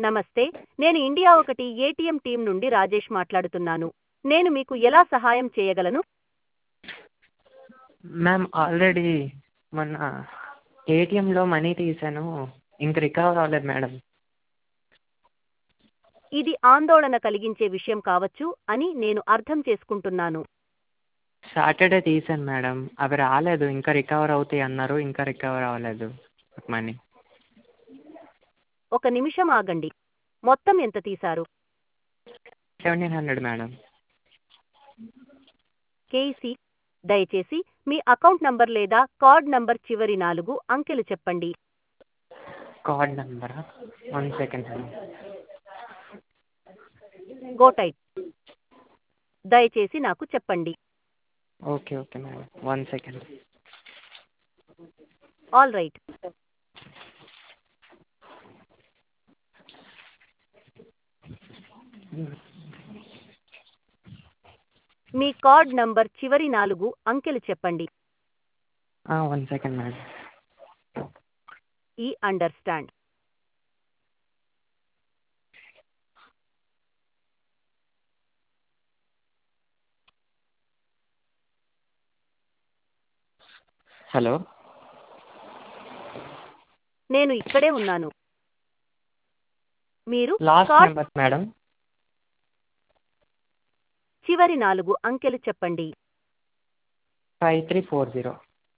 నమస్తే నేను ఇండియా ఒకటి ఏటీఎం టీం నుండి రాజేష్ మాట్లాడుతున్నాను నేను మీకు ఎలా సహాయం చేయగలను మ్యామ్ ఆల్రెడీ మొన్న ఏటీఎంలో మనీ తీసాను ఇంక రికవర్ అవ్వలేదు మేడం ఇది ఆందోళన కలిగించే విషయం కావచ్చు అని నేను అర్థం చేసుకుంటున్నాను సాటర్డే తీసాను మేడం అవి రాలేదు ఇంకా రికవర్ అవుతాయి అన్నారు ఇంకా రికవర్ అవ్వలేదు మనీ ఒక నిమిషం ఆగండి మొత్తం ఎంత తీశారు సెవెంటీన్ హండ్రెడ్ మేడం కేసీ దయచేసి మీ అకౌంట్ నంబర్ లేదా కార్డ్ నంబర్ చివరి నాలుగు అంకెలు చెప్పండి కార్డ్ నెంబరా వన్ సెకండ్ మేడం గోటైట్ దయచేసి నాకు చెప్పండి okay okay madam one second all right మీ కార్డ్ నంబర్ చివరి నాలుగు అంకెలు చెప్పండి one second madam I understand hello నేను ఇక్కడే ఉన్నాను మీరు లాస్ట్ కార్డ్ నెంబర్ మేడం చివరి నాలుగు అంకెలు చెప్పండి five three four zero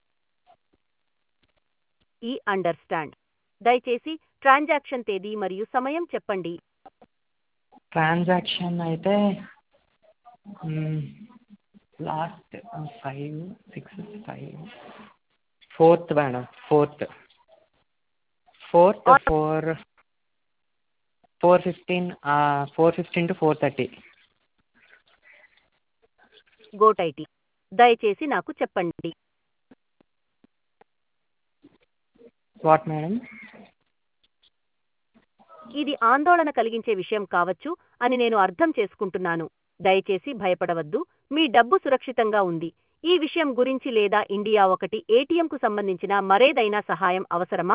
I understand దయచేసి ట్రాన్సాక్షన్ తేదీ మరియు సమయం చెప్పండి ట్రాన్సాక్షన్ అయితే last five six five fourth madam fourth fourth four four fifteen four fifteen two four thirty got it దయచేసి నాకు చెప్పండి వాట్ మేడం ఇది ఆందోళన కలిగించే విషయం కావచ్చు అని నేను అర్థం చేసుకుంటున్నాను దయచేసి భయపడవద్దు మీ డబ్బు సురక్షితంగా ఉంది ఈ విషయం గురించి లేదా ఇండియా ఒకటి ఏటీఎంకు సంబంధించిన మరేదైనా సహాయం అవసరమా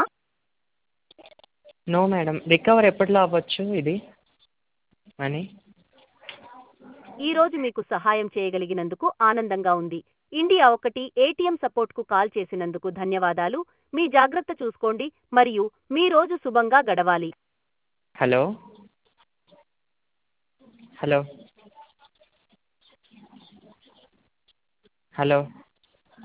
నో మేడం రికవర్ ఎప్పట్లో అవ్వచ్చు ఇది మనీ ఈ రోజు మీకు సహాయం చేయగలిగినందుకు ఆనందంగా ఉంది ఇండియా ఒకటి ఏటీఎం సపోర్ట్కు కాల్ చేసినందుకు ధన్యవాదాలు మీ జాగ్రత్త చూసుకోండి మరియు మీ రోజు శుభంగా గడవాలి హలో హలో హలో